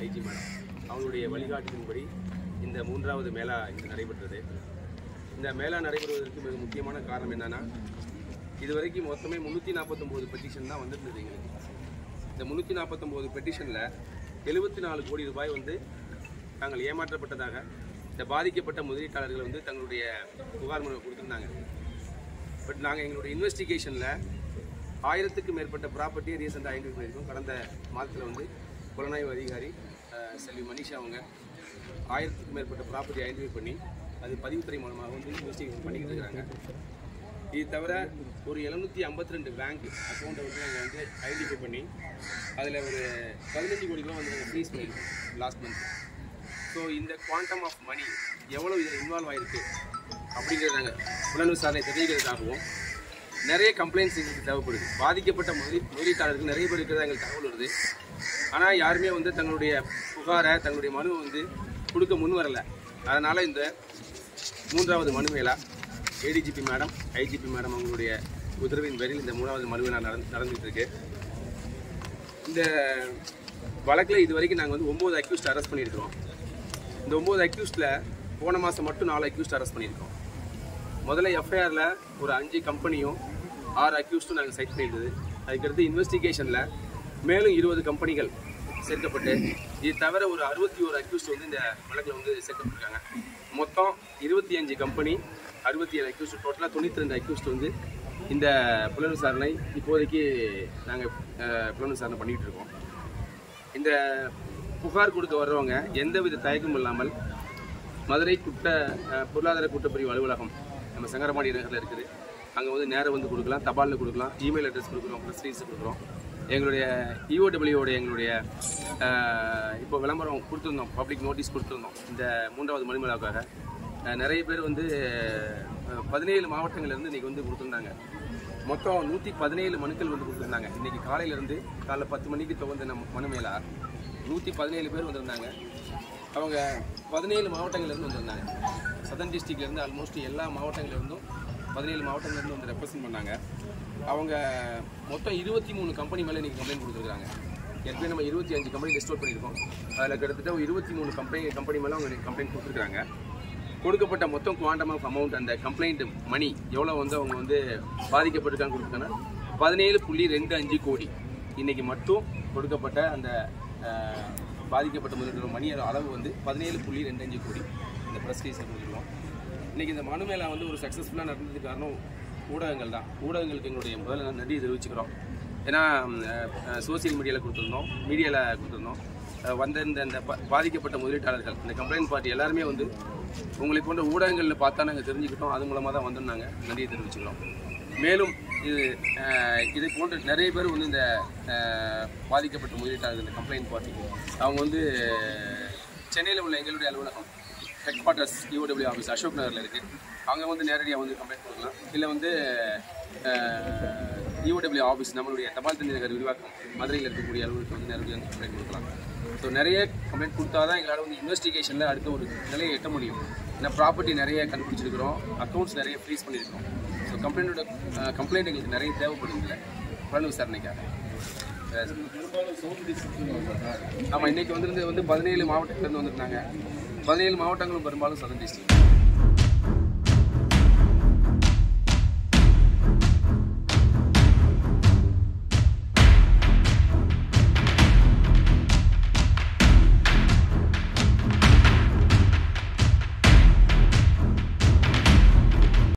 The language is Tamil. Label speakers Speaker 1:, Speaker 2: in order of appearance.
Speaker 1: ஐஜி மேடம் அவங்களுடைய வழிகாட்டுதலின்படி இந்த மூன்றாவது மேளா இங்கு நடைபெற்றது இந்த மேளா நடைபெறுவதற்கு மிக முக்கியமான காரணம் என்னன்னா இதுவரைக்கும் மொத்தமே முந்நூற்றி நாற்பத்தொம்போது பெட்டிஷன் தான் வந்திருந்தது எங்களுக்கு இந்த முந்நூற்றி நாற்பத்தொம்போது பெட்டிஷனில் எழுபத்தி நாலு கோடி ரூபாய் வந்து தாங்கள் ஏமாற்றப்பட்டதாக இந்த பாதிக்கப்பட்ட முதலீட்டாளர்கள் வந்து தங்களுடைய புகார் மனு கொடுத்துருந்தாங்க பட் நாங்கள் எங்களுடைய இன்வெஸ்டிகேஷனில் ஆயிரத்துக்கும் மேற்பட்ட ப்ராப்பர்ட்டியை ரீசெண்டாக ஐடென்டிஃபை பண்ணியிருக்கோம் கடந்த மாதத்தில் வந்து புலனாய்வு அதிகாரி அஹ், செல்வி மனிஷா அவங்க ஆயிரத்துக்கும் மேற்பட்ட ப்ராப்பர்ட்டி ஐடென்டிஃபை பண்ணி அது பதிவுத்துறை மூலமாக வந்து இன்வெஸ்டிகேஷன் பண்ணிக்கிட்டு இருக்கிறாங்க இது தவிர ஒரு எழுநூற்றி ஐம்பத்தி ரெண்டு பேங்க் அக்கௌண்ட்டை வந்து நாங்கள் வந்து ஐடென்டிஃபை பண்ணி அதில் ஒரு பதினஞ்சு கோடி ரூபா வந்து நாங்கள் ஃப்ரீஸ் பண்ணியிருக்கோம் லாஸ்ட் மந்த் ஸோ இந்த குவாண்டம் ஆஃப் மணி எவ்வளோ இதில் இன்வால்வ் ஆகிருக்கு அப்படிங்கிறத நாங்கள் புலன் விசாரணை தெரிவிக்கிறதுக்காகவும் நிறைய கம்ப்ளைண்ட்ஸ் எங்களுக்கு தேவைப்படுது பாதிக்கப்பட்ட முதலீ முதலீட்டாளர்கள் நிறைய பேர் இருக்கிறதா எங்களுக்கு தகவல் வருது ஆனால் யாருமே வந்து தங்களுடைய புகாரை தங்களுடைய மனுவை வந்து கொடுக்க முன் வரல அதனால் இந்த மூன்றாவது மனு மேலா ஏடிஜிபி மேடம் ஐஜிபி மேடம் அவங்களுடைய உத்தரவின் பேரில் இந்த மூணாவது மனு மேலா நடந்து நடந்துகிட்டு இருக்கு இந்த வழக்கில் இது வரைக்கும் நாங்கள் வந்து ஒம்பது அக்யூஸ்ட் அரெஸ்ட் பண்ணியிருக்கிறோம் இந்த ஒம்பது அக்யூஸ்டில் போன மாதம் மட்டும் நாலு அக்யூஸ்ட் அரெஸ்ட் பண்ணியிருக்கோம் முதல்ல எஃப்ஐஆரில் ஒரு அஞ்சு கம்பெனியும் ஆறு அக்யூஸ்டும் நாங்கள் சைட் பண்ணியிருந்தது அதுக்கடுத்து இன்வெஸ்டிகேஷனில் மேலும் இருபது கம்பெனிகள் சேர்க்கப்பட்டு இது தவிர ஒரு அறுபத்தி ஒரு அக்யூஸ்ட் வந்து இந்த வழக்கில் வந்து சேர்க்கப்பட்டிருக்காங்க மொத்தம் இருபத்தி அஞ்சு கம்பெனி அறுபத்தி ஏழு அக்யூஸ்ட் டோட்டலாக தொண்ணூற்றி ரெண்டு அக்யூஸ்ட் வந்து இந்த புலன் விசாரணை இப்போதைக்கு நாங்கள் புலன் விசாரணை பண்ணிகிட்டு இருக்கோம் இந்த புகார் கொடுக்க வர்றவங்க எந்தவித தயக்கமும் இல்லாமல் மதுரை குட்ட அஹ், பொருளாதார குற்றப்பிரிவு அலுவலகம் நம்ம சங்கரபாடி நகரில் இருக்குது அங்கே வந்து நேரம் வந்து கொடுக்கலாம் தபாலில் கொடுக்கலாம் இமெயில் அட்ரஸ் கொடுக்குறோம் ப்ரெஸ் ரீல்ஸ் கொடுக்குறோம் எங்களுடைய இஓடபிள்யூட எங்களுடைய அஹ், இப்போ விளம்பரம் கொடுத்துருந்தோம் பப்ளிக் நோட்டீஸ் கொடுத்துருந்தோம் இந்த மூன்றாவது மணிமேளாவுக்காக அஹ், நிறைய பேர் வந்து அஹ், பதினேழு மாவட்டங்கள்லேருந்து இன்றைக்கி வந்து கொடுத்துருந்தாங்க மொத்தம் நூற்றி பதினேழு மனுக்கள் வந்து கொடுத்துருந்தாங்க இன்றைக்கி காலையிலேருந்து காலைல பத்து மணிக்கு துவந்த நம்ம மனு மேலா நூற்றி பதினேழு பேர் வந்திருந்தாங்க அவங்க பதினேழு மாவட்டங்கள்லேருந்து வந்திருந்தாங்க சதன் டிஸ்ட்ரிக்ட்லேருந்து ஆல்மோஸ்ட் எல்லா மாவட்டங்கள்லேருந்தும் பதினேழு மாவட்டங்கள்லேருந்து வந்து ரெப்ரசன்ட் பண்ணாங்க அவங்க மொத்தம் இருபத்தி மூணு கம்பெனி மேலே இன்றைக்கி கம்ப்ளைண்ட் கொடுத்துருக்காங்க ஏற்கனவே நம்ம இருபத்தி அஞ்சு கம்பெனி லிஸ்ட் அவுட் பண்ணியிருக்கோம் அதில் கிட்டத்தட்ட ஒரு இருபத்தி மூணு கம்பெனி கம்பெனி மேலே அவங்க கம்ப்ளைண்ட் கொடுத்துருக்காங்க கொடுக்கப்பட்ட மொத்தம் குவாண்டம் ஆஃப் அமௌண்ட் அந்த கம்ப்ளைண்ட் மணி எவ்வளோ வந்து அவங்க வந்து பாதிக்கப்பட்டிருக்கான்னு கொடுத்துருக்காங்கன்னா பதினேழு புள்ளி ரெண்டு அஞ்சு கோடி இன்னைக்கு மட்டும் கொடுக்கப்பட்ட அந்த அஹ், பாதிக்கப்பட்ட முதலீட்டு மணி அளவு வந்து பதினேழு புள்ளி ரெண்டு அஞ்சு கோடி இந்த ப்ரெஸ் ரீஸை கொடுத்துருக்கோம் இன்னைக்கு இந்த மனு மேலே வந்து ஒரு சக்ஸஸ்ஃபுல்லாக நடந்ததுக்கு காரணம் ஊடகங்கள் தான் ஊடகங்களுக்கு எங்களுடைய முதல்ல நான் நன்றி தெரிவிச்சுக்கிறோம் ஏன்னா சோசியல் மீடியாவில் கொடுத்துருந்தோம் மீடியாவில் கொடுத்துருந்தோம் அஹ் வந்த இந்த இந்த பா- பாதிக்கப்பட்ட முதலீட்டாளர்கள் இந்த கம்ப்ளைண்ட் பார்ட்டி எல்லாருமே வந்து உங்களை போன்ற ஊடகங்களில் பார்த்தா நாங்கள் தெரிஞ்சுக்கிட்டோம் அது மூலமாக தான் வந்திருந்தாங்க நன்றியை தெரிவிச்சுக்கிறோம் மேலும் இது அஹ், இதை போன்ற நிறைய பேர் வந்து இந்த அஹ், பாதிக்கப்பட்ட முதலீட்டாளர்கள் இந்த கம்ப்ளைண்ட் பார்ட்டி அவங்க வந்து சென்னையில் உள்ள எங்களுடைய அலுவலகம் ஹெட் குவார்ட்டர்ஸ் யூடபிள்யூ ஆஃபீஸ் அசோக் நகரில் இருக்குது அங்கே வந்து நேரடியாக வந்து கம்ப்ளைண்ட் கொடுக்கலாம் இல்லை வந்து யூடபிள்யூ ஆஃபீஸ் நம்மளுடைய தபால் தந்தி நகர் விரிவாக்கம் மதுரையில் இருக்கக்கூடிய அலுவலகத்துக்கு வந்து நேரடியாக வந்து கம்ப்ளைண்ட் கொடுக்கலாம் ஸோ நிறைய கம்ப்ளைண்ட் கொடுத்தா தான் எங்களால் வந்து இன்வெஸ்டிகேஷனில் அடுத்த ஒரு நிலையை எட்ட முடியும் ஏன்னா ப்ராப்பர்ட்டி நிறைய கண்டுபிடிச்சிருக்கிறோம் அக்கௌண்ட்ஸ் நிறைய ஃப்ரீஸ் பண்ணியிருக்கோம் ஸோ கம்ப்ளைண்ட்டோட கம்ப்ளைண்ட் எங்களுக்கு நிறைய தேவைப்படுது இல்லை புலன் விசாரணைக்காக ஆமாம் இன்னைக்கு வந்திருந்து வந்து பதினேழு மாவட்டத்துலேருந்து வந்திருந்தாங்க பதினேழு மாவட்டங்களும் பெரும்பாலும் சதன் டிஸ்ட்ரிக்ட்